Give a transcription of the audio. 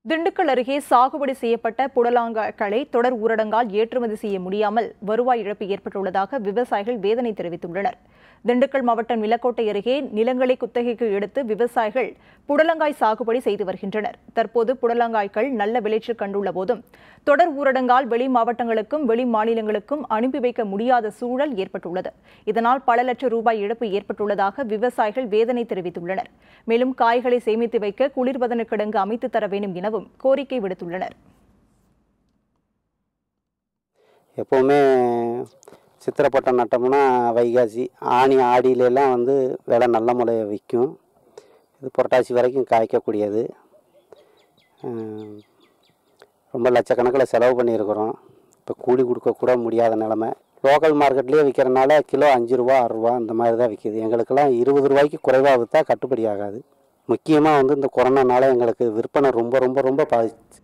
திண்டுக்கல் அருகே சாகுபடி செய்யப்பட்ட புடலாங்காய்களை தொடர் ஊரடங்கால் ஏற்றுமதி செய்ய முடியாமல் வருவாய் இழப்பு ஏற்பட்டுள்ளதாக விவசாயிகள் வேதனை தெரிவித்துள்ளனர் திண்டுக்கல் மாவட்டம் நிலக்கோட்டை அருகே நிலங்களை குத்தகைக்கு எடுத்து விவசாயிகள் புடலங்காய் சாகுபடி செய்து வருகின்றனர் தற்போது புடலங்காய்கள் நல்ல விளைச்சல் கண்டுள்ள போதும் தொடர் ஊரடங்கால் வெளி மாவட்டங்களுக்கும் வெளி மாநிலங்களுக்கும் அனுப்பி வைக்க முடியாத சூழல் ஏற்பட்டுள்ளது இதனால் பல லட்சம் ரூபாய் இழப்பு ஏற்பட்டுள்ளதாக விவசாயிகள் வேதனை தெரிவித்துள்ளனர் மேலும் காய்களை சேமித்து வைக்க குளிர்பதன கிடங்கு அமைத்து தர வேண்டும் எனவும் கோரிக்கை விடுத்துள்ளனர் எப்போவுமே சித்திரப்பட்டம் நட்டோம்னா வைகாசி ஆனி ஆடியிலெல்லாம் வந்து விலை நல்ல முறைய விற்கும் இது புரட்டாசி வரைக்கும் காய்க்கக்கூடியது அஹ் ரொம்ப லட்சக்கணக்கில் செலவு பண்ணியிருக்கிறோம் இப்போ கூலி கொடுக்கக்கூட முடியாத நிலமை லோக்கல் மார்க்கெட்லேயே விற்கிறனால கிலோ அஞ்சு ரூபா ஆறு ரூபா இந்த மாதிரி தான் விற்கிது எங்களுக்கெல்லாம் இருபது ரூபாய்க்கு குறைவாக விற்றா கட்டுப்படி ஆகாது முக்கியமாக வந்து இந்த கொரோனானால எங்களுக்கு விற்பனை ரொம்ப ரொம்ப ரொம்ப பாதிச்சு